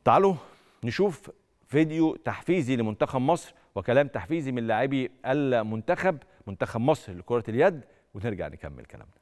تعالوا نشوف فيديو تحفيزي لمنتخب مصر وكلام تحفيزي من لاعبي المنتخب منتخب مصر لكرة اليد ونرجع نكمل كلامنا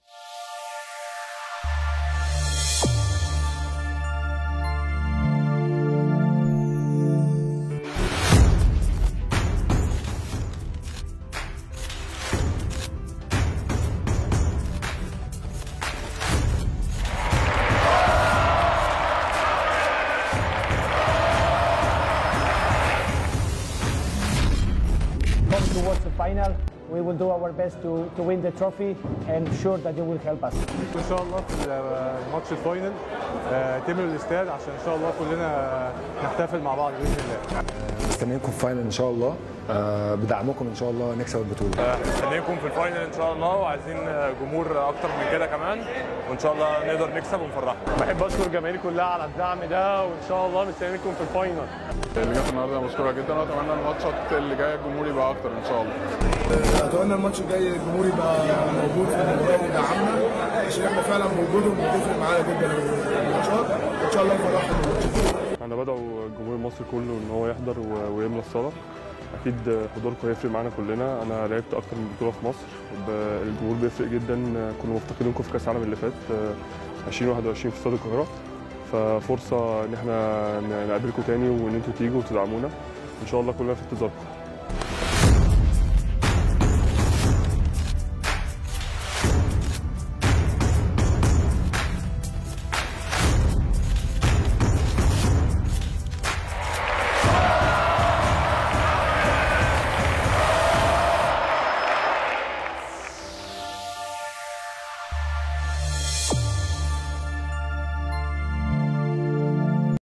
come towards the final. We will do our best to, to win the trophy and sure that you will help us. ان شاء الله في الماتش الفاينل آه، تملوا الاستاد عشان ان شاء الله كلنا نحتفل مع بعض باذن الله مستنيينكم في فاينل ان شاء الله آه، بدعمكم ان شاء الله نكسب البطوله مستنيينكم في الفاينل ان شاء الله وعايزين جمهور اكتر من كده كمان وان شاء الله نقدر نكسب ونفرحكم بحب اشكر الجماهير كلها على الدعم ده وان شاء الله مستنيينكم في الفاينل اللي جت النهارده مشكوره جدا واتمنى الماتشات اللي جايه الجمهور يبقى اكتر ان شاء الله اتمنى الماتش الجاي الجمهور يبقى موجود في المباراه ويدعمنا عشان احنا فعلا وجودهم بتفرق معانا جدا الماتشات ان شاء الله نفرحهم الماتش الجاي انا بدعو الجمهور المصري كله ان هو يحضر و- ويملى الصاله اكيد حضوركم هيفرق معانا كلنا انا لعبت اكتر من بطوله في مصر ب- الجمهور بيفرق جدا كنا مفتقدينكم في كاس العالم اللي فات آه، 2021 في استاد القاهره ففرصه ان احنا ن- نقابلكم تاني وان انتوا تيجوا وتدعمونا ان شاء الله كلنا في انتظاركم